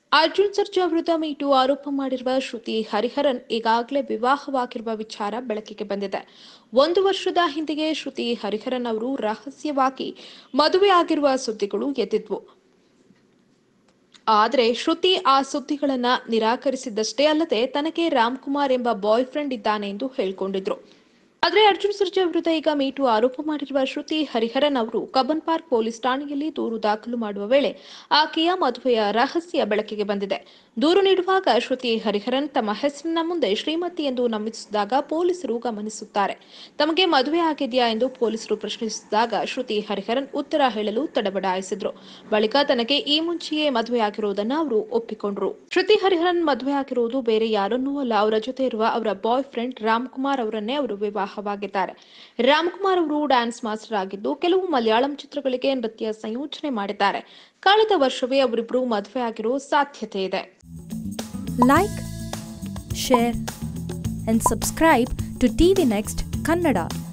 ಅರ್ಜುನ್ ಸರ್ಜಾ ವಿರುದ್ಧ ಮೀಟು ಆರೋಪ ಮಾಡಿರುವ ಶ್ರುತಿ ಹರಿಹರನ್ ಈಗಾಗಲೇ ವಿವಾಹವಾಗಿರುವ ವಿಚಾರ ಬೆಳಕಿಗೆ ಬಂದಿದೆ ಒಂದು ವರ್ಷದ ಹಿಂದೆಯೇ ಶ್ರುತಿ ಹರಿಹರನ್ ಅವರು ರಹಸ್ಯವಾಗಿ ಮದುವೆಯಾಗಿರುವ ಸುದ್ದಿಗಳು ಎದ್ದಿದ್ವು ಆದರೆ ಶ್ರುತಿ ಆ ಸುದ್ದಿಗಳನ್ನ ನಿರಾಕರಿಸಿದ್ದಷ್ಟೇ ಅಲ್ಲದೆ ತನಗೆ ರಾಮ್ಕುಮಾರ್ ಎಂಬ ಬಾಯ್ ಫ್ರೆಂಡ್ ಇದ್ದಾನೆ ಎಂದು ಹೇಳಿಕೊಂಡಿದ್ರು ಆದರೆ ಅರ್ಜುನ್ ಸರ್ಜಾ ವಿರುದ್ಧ ಈಗ ಮೀಟು ಆರೋಪ ಮಾಡಿರುವ ಶ್ರುತಿ ಹರಿಹರನ್ ಅವರು ಕಬ್ಬನ್ ಪಾರ್ಕ್ ಪೊಲೀಸ್ ಠಾಣೆಯಲ್ಲಿ ದೂರು ದಾಖಲು ಮಾಡುವ ವೇಳೆ ಆಕೆಯ ಮದುವೆಯ ರಹಸ್ಯ ಬೆಳಕಿಗೆ ಬಂದಿದೆ ದೂರು ನೀಡುವಾಗ ಶ್ರುತಿ ಹರಿಹರನ್ ತಮ್ಮ ಹೆಸರಿನ ಮುಂದೆ ಶ್ರೀಮತಿ ಎಂದು ನಮೂದಿಸಿದಾಗ ಪೊಲೀಸರು ಗಮನಿಸುತ್ತಾರೆ ತಮಗೆ ಮದುವೆ ಆಗಿದೆಯಾ ಎಂದು ಪೊಲೀಸರು ಪ್ರಶ್ನಿಸಿದಾಗ ಶ್ರುತಿ ಹರಿಹರನ್ ಉತ್ತರ ಹೇಳಲು ತಡಬಡಾಯಿಸಿದ್ರು ಬಳಿಕ ತನಗೆ ಈ ಮುಂಚೆಯೇ ಮದುವೆಯಾಗಿರುವುದನ್ನು ಅವರು ಒಪ್ಪಿಕೊಂಡ್ರು ಶ್ರುತಿ ಹರಿಹರನ್ ಮದುವೆಯಾಗಿರುವುದು ಬೇರೆ ಯಾರನ್ನೂ ಅಲ್ಲ ಅವರ ಜೊತೆ ಇರುವ ಅವರ ಬಾಯ್ ಫ್ರೆಂಡ್ ರಾಮ್ಕುಮಾರ್ ಅವರನ್ನೇ ಅವರು ವಿವಾಹವಾಗಿದ್ದಾರೆ ರಾಮ್ಕುಮಾರ್ ಅವರು ಡ್ಯಾನ್ಸ್ ಮಾಸ್ಟರ್ ಆಗಿದ್ದು ಕೆಲವು ಮಲಯಾಳಂ ಚಿತ್ರಗಳಿಗೆ ನೃತ್ಯ ಸಂಯೋಜನೆ ಮಾಡಿದ್ದಾರೆ ಕಳೆದ ವರ್ಷವೇ ಅವರಿಬ್ಬರು ಮದುವೆಯಾಗಿರೋ ಸಾಧ್ಯತೆ ಇದೆ like, share, and subscribe to TV Next Kannada.